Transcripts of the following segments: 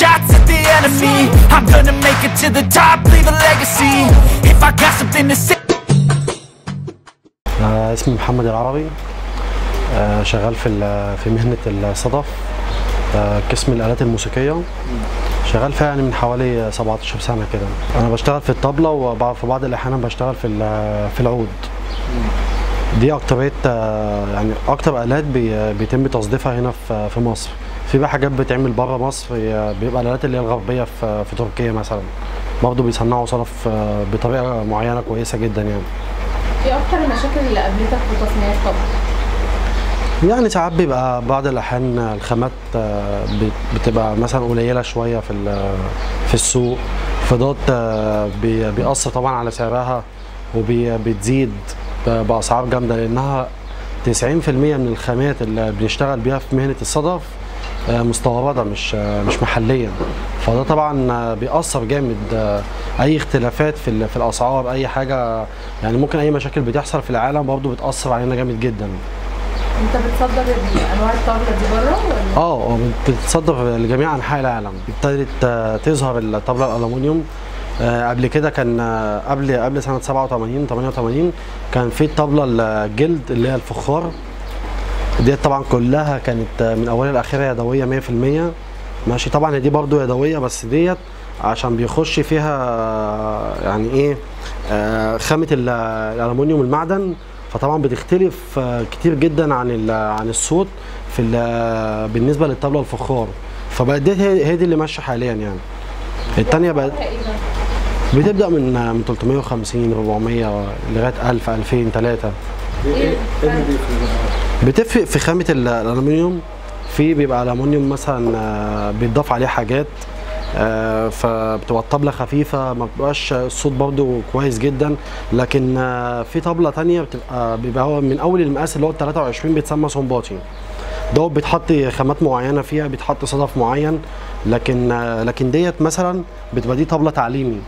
shots at the enemy I'm gonna make it to the top, leave a legacy If I got something to say آه، اسمي محمد العربي آه، شغال في ال- في مهنة الصدف آه، قسم الآلات الموسيقية شغال فيها يعني من حوالي 17 سنة كده أنا بشتغل في الطبلة وفي بعض الأحيان بشتغل في ال- في العود دي أكترية آه، يعني أكتر آلات بي- بيتم تصديفها هنا في في مصر في بقى حاجات بتعمل بره مصر هي بيبقى الآلات اللي هي الغربية في في تركيا مثلا برضه بيصنعوا صدف آه، بطريقة معينة كويسة جدا يعني ايه اكتر المشاكل اللي قابلتك في تصنيع الطبق؟ يعني ساعات بيبقى بعض الاحيان الخامات آه، بت- بتبقى مثلا قليله شويه في ال- في السوق فدوت آه، بي- بيأثر طبعا على سعرها وبتزيد باسعار جامده لانها 90% من الخامات اللي بنشتغل بيها في مهنه الصدف آه، مستورده مش آه، مش محليا فده طبعا آه، بيأثر جامد آه، اي اختلافات في ال- في الاسعار اي حاجه يعني ممكن اي مشاكل بتحصل في العالم برضه بتأثر علينا جامد جدا انت بتصدر انواع الطاوله دي بره ولا؟ اه اه بتتصدر لجميع انحاء العالم ابتدت آه، تظهر الطبله الالومنيوم آه، قبل كده كان آه، قبل قبل سنه 87 88 كان في الطبله الجلد اللي هي الفخار ديت طبعا كلها كانت آه، من اولها لاخرها يدويه 100% ماشي طبعا هي دي برضو يدويه بس ديت عشان بيخش فيها آه، يعني ايه آه، خامه ال- الالومنيوم المعدن فطبعا بتختلف آه، كتير جدا عن ال- عن الصوت في ال- بالنسبه للطبله الفخار فبقت دي هي هي دي اللي ماشيه حاليا يعني التانية بقت ايه ده؟ بتبدا من من 350 400 لغايه 1000 2000 3 ايه الفرق؟ بتفرق في خامه ال- الالومنيوم في بيبقى الالومنيوم مثلا آه، بيتضاف عليه حاجات آه، فبتبقى الطبلة خفيفة ما بتبقاش الصوت برضو كويس جدا لكن آه، في طبلة تانية بتبقى بيبقى هو من أول المقاس اللي هو ال 23 بيتسمى صنباطي دوت بيتحط خامات معينة فيها بيتحط صدف معين لكن آه، لكن ديت مثلا بتبقى دي طبلة تعليمي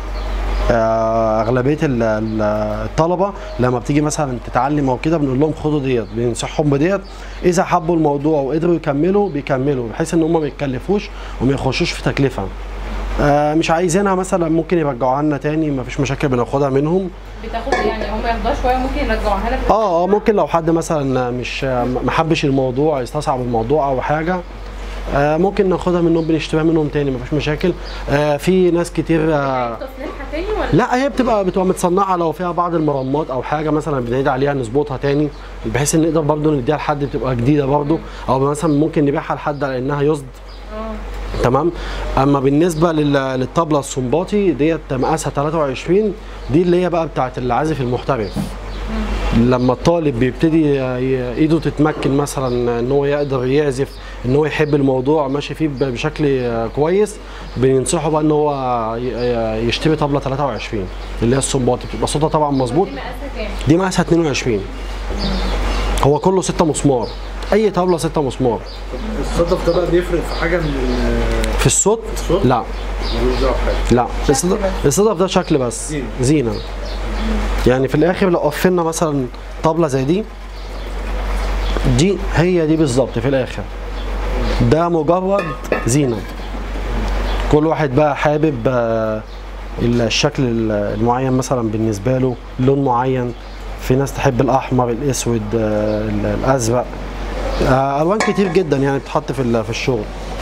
آه، اغلبيه ال- ال- الطلبه لما بتيجي مثلا تتعلم او كده بنقول لهم خدوا ديت بننصحهم بديت اذا حبوا الموضوع وقدروا يكملوا بيكملوا بحيث ان هم ما يتكلفوش وما يخشوش في تكلفه آه، مش عايزينها مثلا ممكن يرجعوها لنا تاني ما فيش مشاكل بناخدها منهم بتاخد يعني هم ياخدوها شويه ممكن يرجعوها لك اه اه ممكن لو حد مثلا مش ما حبش الموضوع يستصعب الموضوع او حاجه آه، ممكن ناخدها منهم بنشتريها منهم تاني مفيش مشاكل آه، في ناس كتير آه، تصنيعها تاني ولا؟ لا هي بتبقى بتبقى متصنعه لو فيها بعض المرمات او حاجه مثلا بنعيد عليها نظبطها تاني بحيث ان نقدر برضه نديها لحد بتبقى جديده برضه او مثلا ممكن نبيعها لحد على انها يصد اه تمام اما بالنسبه لل- للطبله الصنباطي ديت مقاسها 23 دي اللي هي بقى بتاعت العازف المحترف لما الطالب بيبتدي ي- ايده تتمكن مثلا ان هو يقدر يعزف ان هو يحب الموضوع ماشي فيه ب- بشكل كويس بننصحه بقى ان هو ي- ي- يشتري طبله 23 اللي هي الصنباطي بتبقى صوتها طبعا مظبوط دي مقاسها كام؟ دي مقاسها 22 هو كله 6 مسمار اي طبله 6 مسمار الصدف ده بقى بيفرق في حاجه من ال- في الصوت الصوت؟ لا ملوش دعوه بحاجه لا الصدف الصدف ده شكل بس زينة. زينه يعني في الاخر لو قفلنا مثلا طبله زي دي دي هي دي بالظبط في الاخر ده مجرد زينه كل واحد بقى حابب آه، الشكل المعين مثلا بالنسبه له لون معين في ناس تحب الاحمر الاسود آه، الازرق آه، الوان كتير جدا يعني بتتحط في ال- في الشغل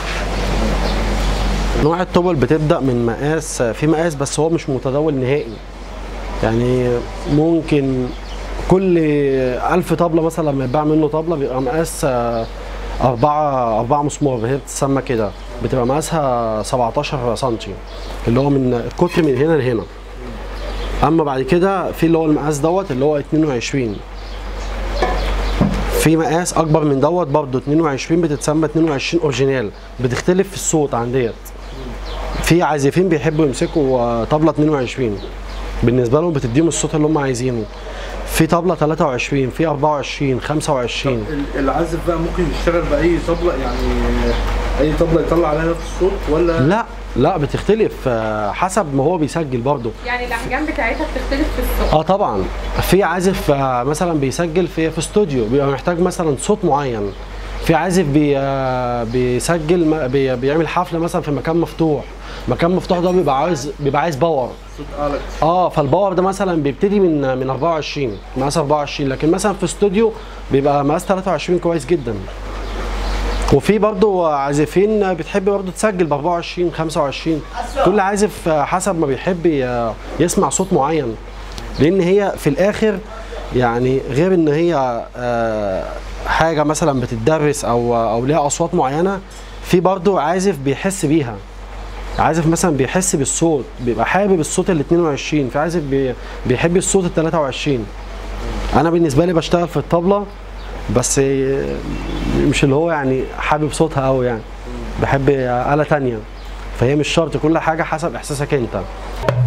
انواع الطبل بتبدا من مقاس في مقاس بس هو مش متداول نهائي يعني ممكن كل ألف طبلة مثلا لما يتباع منه طبلة بيبقى مقاس آه، أربعة أربعة مسمار هي بتتسمى كده بتبقى مقاسها 17 سنتي اللي هو من القطر من هنا لهنا أما بعد كده في اللي هو المقاس دوت اللي هو 22 في مقاس أكبر من دوت برضه 22 بتتسمى 22 أوريجينال بتختلف في الصوت عن ديت في عازفين بيحبوا يمسكوا آه، طبلة 22 بالنسبة لهم بتديهم الصوت اللي هم عايزينه في طبلة 23 في 24 25 ال- العازف بقى ممكن يشتغل باي طبله يعني اي طبله يطلع عليها نفس الصوت ولا لا لا بتختلف آه، حسب ما هو بيسجل برضه يعني الاحجام بتاعتها بتختلف في الصوت اه طبعا في عازف آه، مثلا بيسجل في في استوديو بيبقى محتاج مثلا صوت معين في عازف بي آه، بيسجل م- بي بيعمل حفله مثلا في مكان مفتوح مكان مفتوح ده بيبقى عايز بيبقى عايز باور صوت اعلى اه فالباور ده مثلا بيبتدي من من 24 مقاس 24 لكن مثلا في استوديو بيبقى مقاس 23 كويس جدا وفي برضو عازفين بتحب برضو تسجل ب 24 25 كل عازف حسب ما بيحب ي- يسمع صوت معين لان هي في الاخر يعني غير ان هي آه، حاجه مثلا بتدرس او او ليها اصوات معينه في برضو عازف بيحس بيها عازف مثلا بيحس بالصوت بيبقى حابب الصوت ال 22 في عازف بي- بيحب الصوت ال 23 انا بالنسبه لي بشتغل في الطبله بس مش اللي هو يعني حابب صوتها قوي يعني بحب آلة تانية فهي مش شرط كل حاجة حسب إحساسك أنت